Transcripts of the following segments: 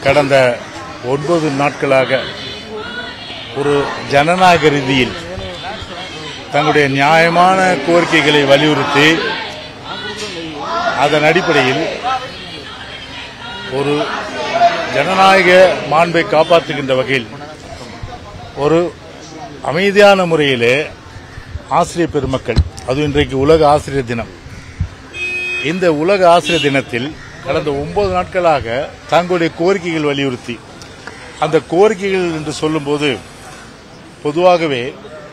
கடந்த ஒன்பது நாட்களாக ஒரு ஜனநாயக ரீதியில் தங்களுடைய நியாயமான கோரிக்கைகளை வலியுறுத்தி அதன் அடிப்படையில் ஒரு ஜனநாயக மாண்பை காப்பாற்றுகின்ற வகையில் ஒரு அமைதியான முறையிலே ஆசிரியர் பெருமக்கள் அது இன்றைக்கு உலக ஆசிரியர் தினம் இந்த உலக ஆசிரியர் தினத்தில் கடந்த ஒன்பது நாட்களாக தங்களுடைய கோரிக்கைகள் வலியுறுத்தி அந்த கோரிக்கைகள் என்று சொல்லும்போது பொதுவாகவே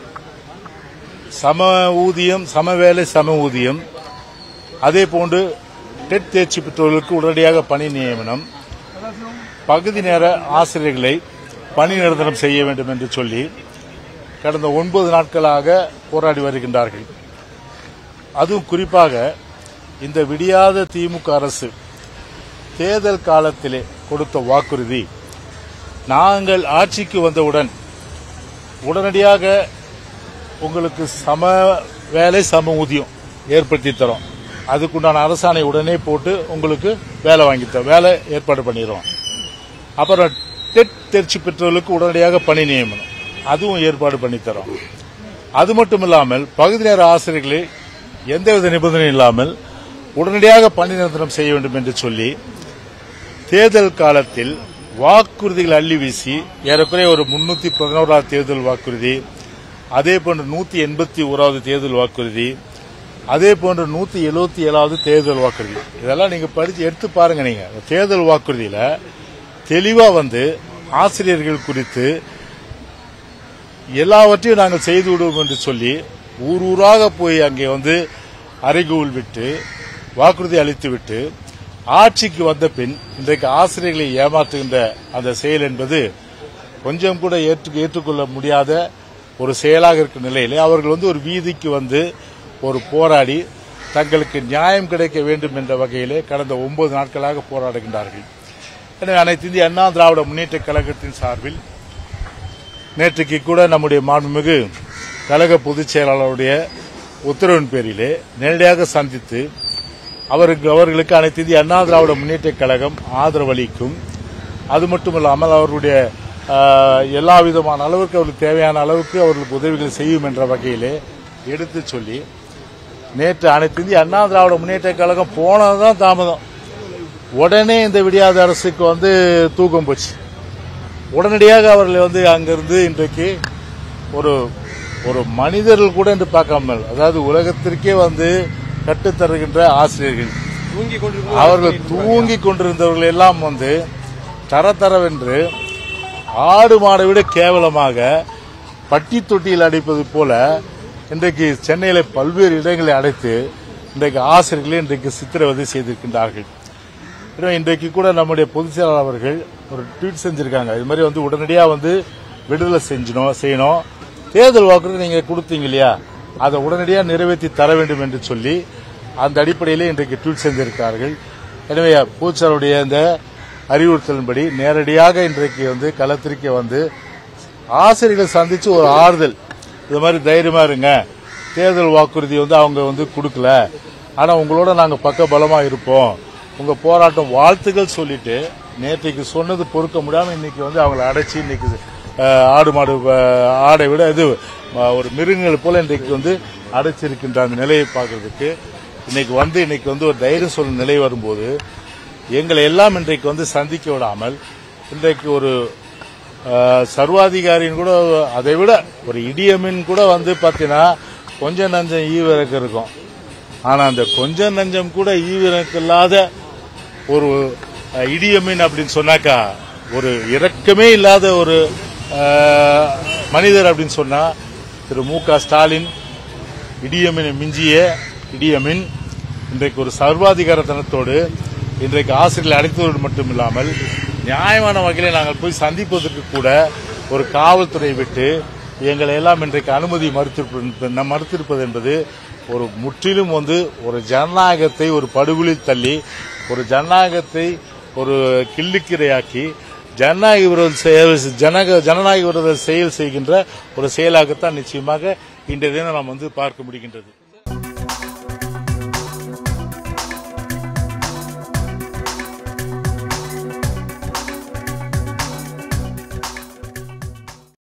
சம ஊதியம் சம வேலை சம ஊதியம் அதே போன்று டெட் தேர்ச்சி பெற்றோர்களுக்கு உடனடியாக பணி நியமனம் பகுதி நேர ஆசிரியர்களை பணி நிரந்தரம் செய்ய வேண்டும் என்று சொல்லி கடந்த ஒன்பது நாட்களாக போராடி வருகின்றார்கள் அதுவும் குறிப்பாக இந்த விடியாத திமுக அரசு தேர்தல் காலத்திலே கொடுத்த வாக்குறுதி நாங்கள் ஆட்சிக்கு வந்தவுடன் உடனடியாக உங்களுக்கு சம வேலை சம ஊதியம் ஏற்படுத்தி தரோம் அதுக்குண்டான அரசாணை உடனே போட்டு உங்களுக்கு வேலை வாங்கி தரோம் வேலை ஏற்பாடு பண்ணிடுறோம் அப்புறம் டெட் தேர்ச்சி பெற்றவர்களுக்கு உடனடியாக பணி நியமனம் அதுவும் ஏற்பாடு பண்ணி தரோம் அது மட்டும் இல்லாமல் பகுதி நேர ஆசிரியர்களை எந்தவித நிபந்தனை இல்லாமல் உடனடியாக பணி நிரந்தரம் செய்ய வேண்டும் என்று சொல்லி தேர்தல் காலத்தில் வாக்குறுதிகள் அள்ளி வீசி ஏறக்குறைய ஒரு முன்னூத்தி பதினோராவது தேர்தல் வாக்குறுதி அதே போன்று நூத்தி எண்பத்தி ஓராவது தேர்தல் வாக்குறுதி அதே போன்று நூத்தி எழுபத்தி ஏழாவது தேர்தல் வாக்குறுதி இதெல்லாம் நீங்க படிச்சு எடுத்து பாருங்க நீங்க இந்த தேர்தல் வாக்குறுதியில தெளிவா வந்து ஆசிரியர்கள் குறித்து எல்லாவற்றையும் நாங்கள் செய்து விடுவோம் என்று சொல்லி ஊர் ஊராக போய் அங்கே வந்து அறைகூல் விட்டு வாக்குறுதி அளித்து விட்டு ஆட்சிக்கு வந்த பின் இன்றைக்கு ஆசிரியர்களை ஏமாற்றுகின்ற அந்த செயல் என்பது கொஞ்சம் கூட ஏற்று ஏற்றுக்கொள்ள முடியாத ஒரு செயலாக இருக்கும் நிலையிலே அவர்கள் வந்து ஒரு வீதிக்கு வந்து ஒரு போராடி தங்களுக்கு நியாயம் கிடைக்க வேண்டும் என்ற வகையிலே கடந்த ஒன்பது நாட்களாக போராடுகின்றார்கள் எனவே அனைத்து இந்திய அண்ணா திராவிட முன்னேற்ற கழகத்தின் சார்பில் நேற்றுக்கு கூட நம்முடைய மாண்புமிகு கழக பொதுச் செயலாளருடைய உத்தரவின் பேரிலே நேரடியாக சந்தித்து அவருக்கு அவர்களுக்கு அனைத்து இந்திய அண்ணா திராவிட முன்னேற்ற கழகம் ஆதரவளிக்கும் அது மட்டுமல்லாமல் அவர்களுடைய ஆஹ், எல்லா விதமான அளவுக்கு அவர்களுக்கு தேவையான அளவுக்கு அவர்களுக்கு உதவிகள் செய்யும் என்ற வகையிலே எடுத்துச் சொல்லி நேற்று அனைத்து இந்திய அண்ணா திராவிட முன்னேற்ற கழகம் போனதுதான் தாமதம் உடனே இந்த விடியாத அரசுக்கு வந்து தூக்கம் போச்சு உடனடியாக அவர்களை வந்து அங்கிருந்து இன்றைக்கு ஒரு ஒரு மனிதர்கள் கூட என்று பார்க்காமல் அதாவது உலகத்திற்கே வந்து கற்றுத்தருகின்ற ஆசிரியர்கள் தூங்கி கொண்டிருக்கும் அவர்கள் தூங்கி கொண்டிருந்தவர்கள் எல்லாம் வந்து தரதரவென்று ஆடு மாடை விட கேவலமாக பட்டி தொட்டியில் அடைப்பது போல இன்றைக்கு சென்னையில பல்வேறு இடங்களை அடைத்து இன்றைக்கு ஆசிரியர்களை இன்றைக்கு சித்திரவதை செய்திருக்கின்றார்கள் எனவே இன்றைக்கு கூட நம்முடைய பொதுச் செயலாளர் அவர்கள் ஒரு ட்வீட் செஞ்சிருக்காங்க இது மாதிரி வந்து உடனடியா வந்து விடுதலை செஞ்சணும் செய்யணும் தேர்தல் வாக்குறுதி நீங்க கொடுத்தீங்க இல்லையா அதை உடனடியாக நிறைவேற்றி தர வேண்டும் என்று சொல்லி அந்த அடிப்படையிலே இன்றைக்கு ட்வீட் செஞ்சிருக்கார்கள் எனவே பூச்சாருடைய இந்த அறிவுறுத்தலின்படி நேரடியாக இன்றைக்கு வந்து களத்திற்கு வந்து ஆசிரியர்களை சந்திச்சு ஒரு ஆறுதல் இது மாதிரி தைரியமா இருங்க தேர்தல் வாக்குறுதி வந்து அவங்க வந்து கொடுக்கல ஆனா உங்களோட நாங்க பக்க பலமா இருப்போம் உங்க போராட்டம் வாழ்த்துக்கள் சொல்லிட்டு நேற்றைக்கு சொன்னது பொறுக்க முடியாம இன்னைக்கு வந்து அவங்களை அடைச்சி இன்னைக்கு அஹ், ஆடு மாடு அஹ், ஆடை விட இது அஹ், ஒரு மிருகங்கள் போல இன்றைக்கு வந்து அடைச்சிருக்கின்ற அந்த நிலையை பார்க்கறதுக்கு இன்னைக்கு வந்து இன்னைக்கு வந்து ஒரு தைரியம் சொல்லும் நிலை வரும்போது எங்களை எல்லாம் இன்றைக்கு வந்து சந்திக்க விடாமல் இன்றைக்கு ஒரு அஹ், சர்வாதிகாரின்னு கூட அதை விட ஒரு இடியமின் கூட வந்து பார்த்தீங்கன்னா கொஞ்சம் நஞ்சம் ஈவிறக்கு இருக்கும் ஆனா அந்த கொஞ்சம் நஞ்சம் கூட ஈவிறக்கு இல்லாத ஒரு அஹ், இடியமின் அப்படின்னு சொன்னாக்கா ஒரு இரக்கமே இல்லாத ஒரு அஹ், மனிதர் அப்படின்னு சொன்னா திரு மு க ஸ்டாலின் இடியமினை மிஞ்சிய இடியமின் இன்றைக்கு ஒரு சர்வாதிகாரத்தனத்தோடு இன்றைக்கு ஆசிரியர்களை அடைத்ததோடு மட்டும் இல்லாமல் நியாயமான வகையில் நாங்கள் போய் சந்திப்பதற்கு கூட ஒரு காவல்துறை விட்டு எங்களை எல்லாம் இன்றைக்கு அனுமதி மறுத்திருப்பது நம் மறுத்திருப்பது என்பது ஒரு முற்றிலும் வந்து ஒரு ஜனநாயகத்தை ஒரு படுகொலில் தள்ளி ஒரு ஜனநாயகத்தை ஒரு கிள்ளுக்கிரையாக்கி ஜனநாயக விரோத செயல் ஜனக ஜனநாயக விரோத செயல் செய்கின்ற ஒரு செயலாகத்தான் நிச்சயமாக இன்றைய தினம் நாம் வந்து பார்க்க முடிகின்றது